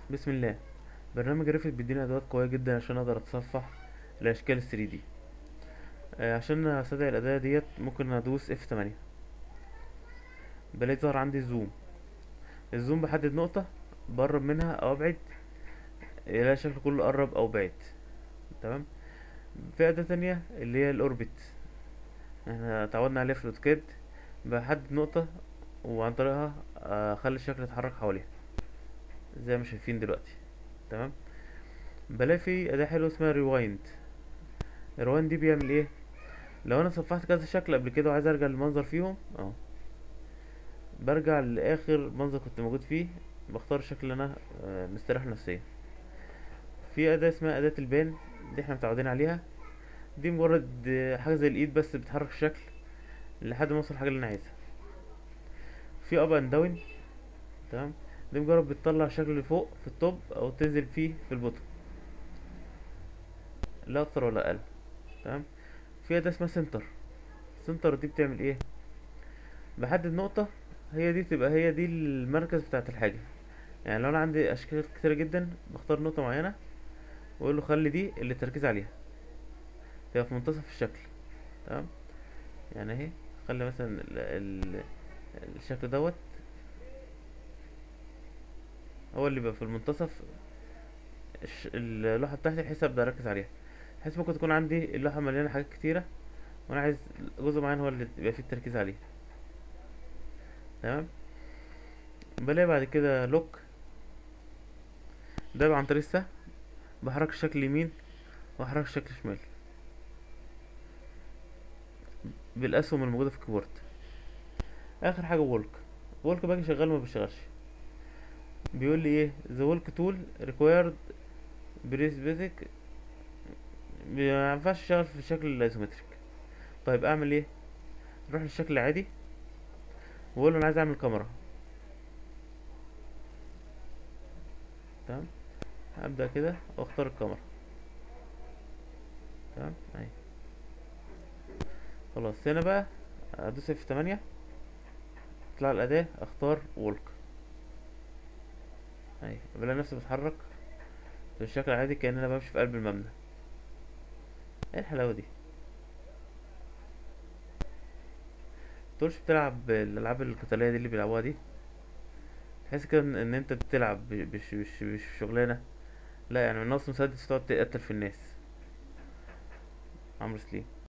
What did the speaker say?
بسم الله برنامج ريفت بيديني ادوات قويه جدا عشان اقدر اتصفح الاشكال ال 3 دي آه، عشان استدعي الاداه ديت ممكن ادوس اف 8 بلاقي ظهر عندي الزوم الزوم بحدد نقطه بقرب منها او ابعد يلاقي الشكل كله قرب او بعد تمام في اداه تانية اللي هي الاوربت احنا اتعودنا عليها في الاوتوكاد بحدد نقطه وعن طريقها اخلي الشكل يتحرك حواليها زي ما شايفين دلوقتي تمام بلاقي في اداة حلوة اسمها ريوايند الريوايند دي بيعمل ايه لو انا صفحت كذا شكل قبل كده وعايز ارجع للمنظر فيهم اهو برجع لاخر منظر كنت موجود فيه بختار الشكل اللي انا آه، مستريح نفسيا في اداة اسمها اداة البان دي احنا متعودين عليها دي مجرد آه، حاجة زي الايد بس بتحرك الشكل لحد ما اوصل الحاجة اللي انا عايزها في اب اند داون تمام دي مجرد بتطلع الشكل لفوق في التوب او تنزل فيه في البوتوم لا اكتر ولا اقل تمام في اداة اسمها سنتر سنتر دي بتعمل ايه بحدد نقطة هي دي تبقى هي دي المركز بتاعت الحاجة يعني لو انا عندي اشكال كتيرة جدا بختار نقطة معينة واقول له خلي دي اللي التركيز عليها تبقى في منتصف الشكل تمام يعني اهي خلي مثلا ال ال الشكل دوت هو اللي بيبقى في المنتصف الش- اللوحة بتاعتي بحيث ابدا اركز عليها بحيث ممكن تكون عندي اللوحة مليانة حاجات كتيرة وانا عايز جزء معين هو اللي يبقى فيه التركيز عليه تمام بلاقي بعد كده لوك ده بقى عن طريق السهم بحرك الشكل يمين واحرك الشكل شمال بالاسهم الموجودة في الكيبورد اخر حاجة وولك وولك باجي شغال ما بيشتغلش بيقول لي ايه the walk tool required بريس بيزك ما ينفعش اشتغل في الشكل الايزومتريك طيب اعمل ايه نروح للشكل العادي واقول له انا عايز اعمل كاميرا تمام هبدأ كده واختار الكاميرا تمام اهي خلاص هنا بقى ادوس اف 8 اطلع الاداة اختار وولك اهي بلاقي نفسي بتحرك بالشكل العادي كأن انا بمشي في قلب المبنى ايه الحلاوة دي تقولش بتلعب الالعاب القتالية دي اللي بيلعبوها دي تحس كده ان إن انت بتلعب ب- مش مش مش شغلانة لا يعني من نص مسدس تقعد تقتل في الناس عمرو سليم